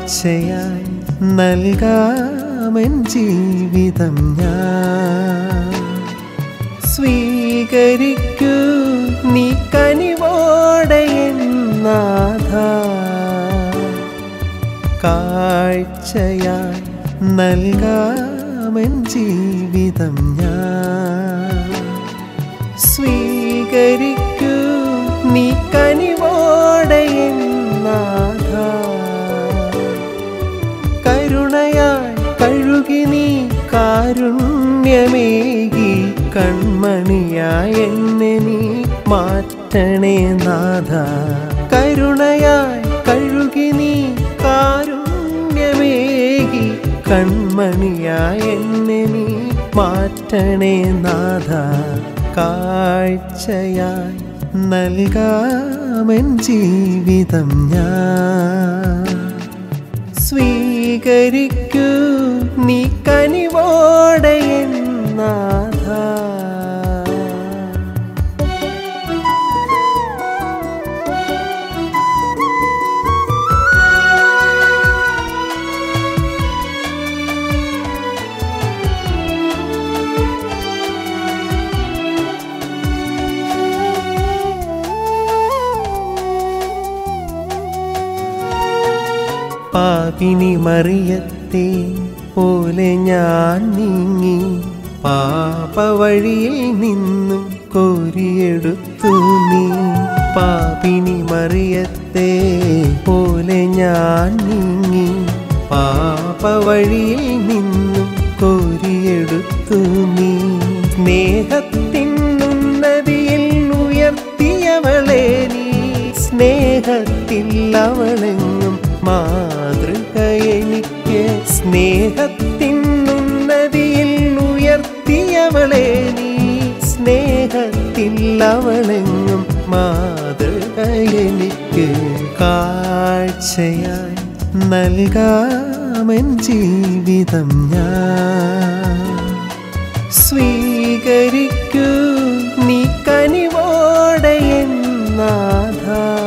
കാഴ്ചയായി നൽകാമെൻ ജീവിതം ഞാൻ സ്വീകരിക്കൂ നീ കനിവോടെ നാഥ കാഴ്ചയായി നൽകാമെൻ ജീവിതം ഞാൻ സ്വീകരിക്കൂ നീ കനിവോടെ നാഥ കരുണയായി കഴുകി നീ കാരുണ്യമേകി കൺമണിയായി എന്നെ നീ മാറ്റണേ നാഥ കരുണയായി കഴുകി നീ കാരുണ്യമേകി കൺമണിയായി എന്നെ നീ മാറ്റണേ നാഥ കാഴ്ചയായി നൽകാമെൻ ജീവിതം ഞാൻ സ്വീകരിക്കൂ നീ കനിവോടെ നാഥ പാപിനി മറിയത്തെ പോലെ ഞാൻ നീങ്ങി പാപവഴിയിൽ നിന്നും കോരിയെടുത്തു നീ പാപിനി മറിയത്തെ പോലെ ഞാൻ നീങ്ങി പാപവഴിയിൽ നിന്നും കോരിയെടുത്തു നീ സ്നേഹത്തിൻ ഉന്നതിയിൽ ഉയർത്തിയവളെ നീ സ്നേഹത്തിൽ അവളെങ്ങും മാതൃക എനിക്ക് സ്നേഹത്തിൻ ഉന്നതിയിൽ ഉയർത്തിയവളെ നീ സ്നേഹത്തിൽ അവളെങ്ങും മാതൃക എനിക്ക് കാഴ്ചയായി നൽകാമെൻ ജീവിതം ഞാൻ സ്വീകരിക്കൂ നീ കനിവോടെ നാഥ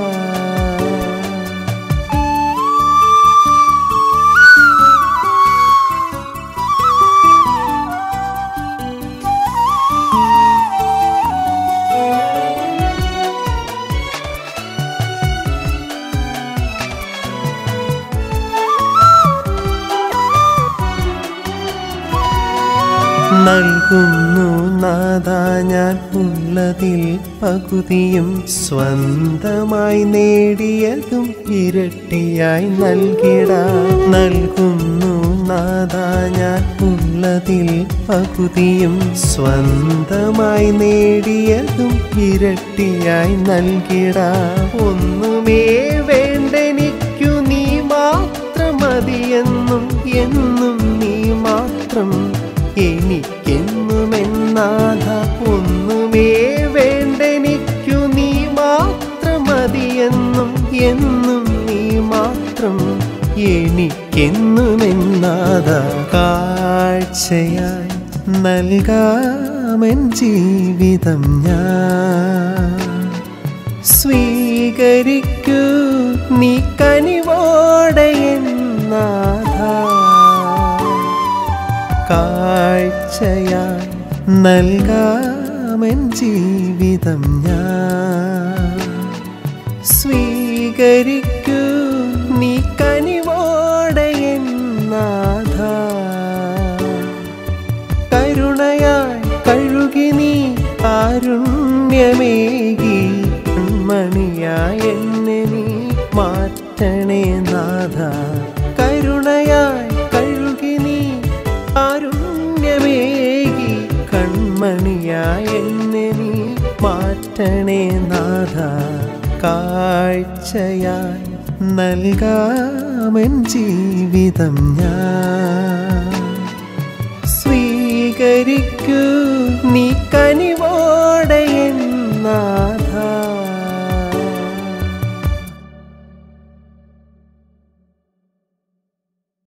നൽകുന്നു നാഥ ഞാൻ ഉള്ളതിൽ പകുതിയും സ്വന്തമായി നേടിയതും ഇരട്ടിയായി നൽകിട നൽകുന്നു നാഥ ഞാൻ ഉള്ളതിൽ പകുതിയും സ്വന്തമായി നേടിയതും ഇരട്ടിയായി നൽകിട ഒന്നുമേ വേണ്ടെനിക്കു നീ മാത്രം മതിയെന്നും എന്നും നീ മാത്രം എനിക്കെന്നുമെന്നാഥ ഒന്നുമേ വേണ്ടെനിക്കു നീ മാത്രം മതിയെന്നും എന്നും നീ മാത്രം എനിക്കെന്നുമെന്നാഥ കാഴ്ചയായി നൽകാമെൻ ജീവിതം ഞാൻ സ്വീകരിക്കൂ നീ കനിവോടെ നാഥ കാഴ്ചയായി നൽകാമെൻ ജീവിതം ഞാൻ സ്വീകരിക്കൂ നീ കനിവോടെ നാഥ കരുണയായി കഴുകി നീ കാരുണ്യമേകി മണിയായി എന്നെ നീ മാറ്റണേ നാഥ കരുണയായി കഴുകി നീ കാരുണ്യമേകി കൺമണിയായി എന്നെ നീ മാറ്റണേ നാഥ കാഴ്ചയായി നൽകാമെൻ ജീവിതം ഞാൻ സ്വീകരിക്കൂ നീ കനി